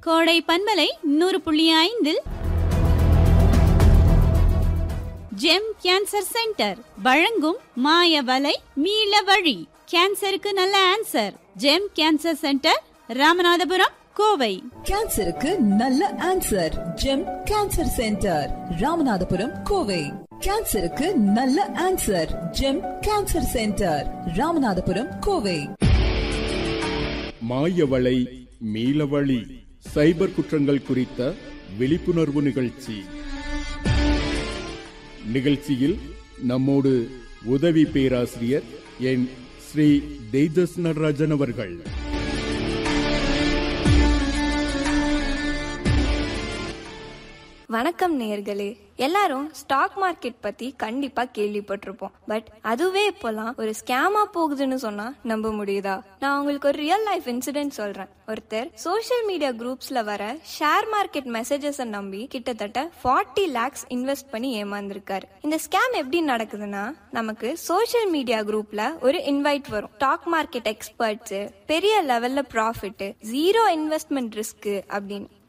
கோடை பன்மலை நூறு புள்ளி ஐந்தில் ஜெம் கேன்சர் சென்டர் வழங்கும் மாய வலை மீள வழி கேன்சருக்கு நல்ல answer Gem cancer centre Ramanathapuram Kovai கேன்சருக்கு நல்ல answer Gem cancer centre Ramanathapuram Kovai கேன்சருக்கு நல்ல answer Gem cancer centre Ramanathapuram Kovai மாயவளை மீளவழி சைபர் குற்றங்கள் குறித்த விழிப்புணர்வு நிகழ்ச்சி நிகழ்ச்சியில் நம்மோடு உதவி பேராசிரியர் என் ஸ்ரீ தேஜஸ் நடராஜன் அவர்கள் வணக்கம் நேர்களே எல்லாரும் ஸ்டாக் மார்க்கெட் பத்தி கண்டிப்பா கேள்விப்பட்டிருப்போம் பட் அதுவே இப்போலாம் ஒரு ஸ்கேமா போகுதுன்னு சொன்னா நம்ப முடியுதா நான் உங்களுக்கு ஒரு ரியல் லைஃப் இன்சிடென்ட் சொல்றேன் ஒருத்தர் சோஷியல் மீடியா குரூப்ஸ்ல வர ஷேர் மார்க்கெட் மெசேஜஸ் நம்பி கிட்டத்தட்ட ஃபார்ட்டி லேக்ஸ் இன்வெஸ்ட் பண்ணி ஏமாந்திருக்காரு இந்த ஸ்கேம் எப்படி நடக்குதுன்னா நமக்கு சோஷியல் மீடியா குரூப்ல ஒரு இன்வைட் வரும் ஸ்டாக் மார்க்கெட் எக்ஸ்பர்ட்ஸ் பெரிய லெவல்ல ப்ராஃபிட் ஜீரோ இன்வெஸ்ட்மெண்ட் ரிஸ்க் அப்படின்னு